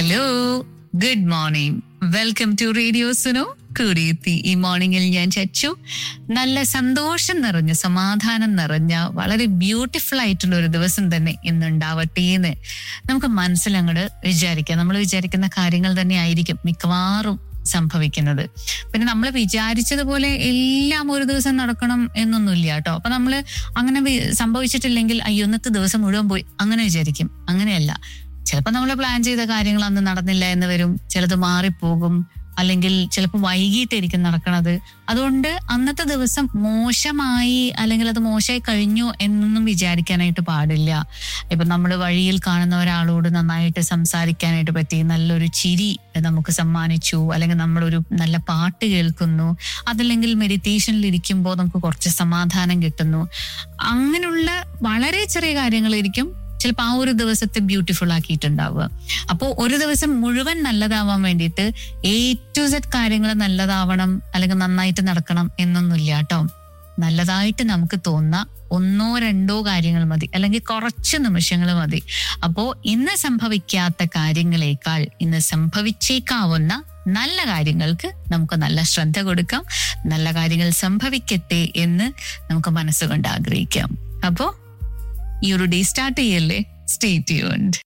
hello good morning welcome to radio Suno കൂടിയെത്തി ഈ മോർണിംഗിൽ ഞാൻ ചച്ചു നല്ല സന്തോഷം നിറഞ്ഞ സമാധാനം നിറഞ്ഞ വളരെ ബ്യൂട്ടിഫുൾ ആയിട്ടുള്ള ഒരു ദിവസം തന്നെ ഇന്നുണ്ടാവട്ടെ എന്ന് നമുക്ക് മനസ്സിലങ്ങോട്ട് വിചാരിക്കാം നമ്മൾ വിചാരിക്കുന്ന കാര്യങ്ങൾ തന്നെ ആയിരിക്കും മിക്കവാറും സംഭവിക്കുന്നത് പിന്നെ നമ്മൾ വിചാരിച്ചതുപോലെ എല്ലാം ഒരു ദിവസം നടക്കണം എന്നൊന്നുമില്ല കേട്ടോ അപ്പൊ നമ്മൾ അങ്ങനെ വി- സംഭവിച്ചിട്ടില്ലെങ്കിൽ അയ്യോ ഇന്നത്തെ ദിവസം മുഴുവൻ പോയി അങ്ങനെ വിചാരിക്കും അങ്ങനെയല്ല ചിലപ്പോൾ നമ്മൾ പ്ലാൻ ചെയ്ത കാര്യങ്ങൾ അന്ന് നടന്നില്ല എന്ന് വരും ചിലത് മാറിപ്പോകും അല്ലെങ്കിൽ ചിലപ്പോൾ വൈകിട്ടായിരിക്കും നടക്കണത് അതുകൊണ്ട് അന്നത്തെ ദിവസം മോശമായി അല്ലെങ്കിൽ അത് മോശമായി കഴിഞ്ഞു എന്നൊന്നും വിചാരിക്കാനായിട്ട് പാടില്ല ഇപ്പൊ നമ്മൾ വഴിയിൽ കാണുന്ന ഒരാളോട് നന്നായിട്ട് സംസാരിക്കാനായിട്ട് പറ്റി നല്ലൊരു ചിരി നമുക്ക് സമ്മാനിച്ചു അല്ലെങ്കിൽ നമ്മളൊരു നല്ല പാട്ട് കേൾക്കുന്നു അതല്ലെങ്കിൽ മെഡിറ്റേഷനിൽ ഇരിക്കുമ്പോൾ നമുക്ക് കുറച്ച് സമാധാനം കിട്ടുന്നു അങ്ങനെയുള്ള വളരെ ചെറിയ കാര്യങ്ങളായിരിക്കും ചിലപ്പോൾ ആ ഒരു ദിവസത്തെ ബ്യൂട്ടിഫുൾ ആക്കിയിട്ടുണ്ടാവുക അപ്പോൾ ഒരു ദിവസം മുഴുവൻ നല്ലതാവാൻ വേണ്ടിയിട്ട് എ ടു സെഡ് കാര്യങ്ങൾ നല്ലതാവണം അല്ലെങ്കിൽ നന്നായിട്ട് നടക്കണം എന്നൊന്നുമില്ല കേട്ടോ നല്ലതായിട്ട് നമുക്ക് തോന്നുന്ന ഒന്നോ രണ്ടോ കാര്യങ്ങൾ മതി അല്ലെങ്കിൽ കുറച്ച് നിമിഷങ്ങൾ മതി അപ്പോ ഇന്ന് സംഭവിക്കാത്ത കാര്യങ്ങളെക്കാൾ ഇന്ന് സംഭവിച്ചേക്കാവുന്ന നല്ല കാര്യങ്ങൾക്ക് നമുക്ക് നല്ല ശ്രദ്ധ കൊടുക്കാം നല്ല കാര്യങ്ങൾ സംഭവിക്കട്ടെ എന്ന് നമുക്ക് മനസ്സുകൊണ്ട് ആഗ്രഹിക്കാം അപ്പോ ഈ ഒരു ഡേ സ്റ്റാർട്ട് ചെയ്യല്ലേ സ്റ്റേ ട്യൂൺഡ്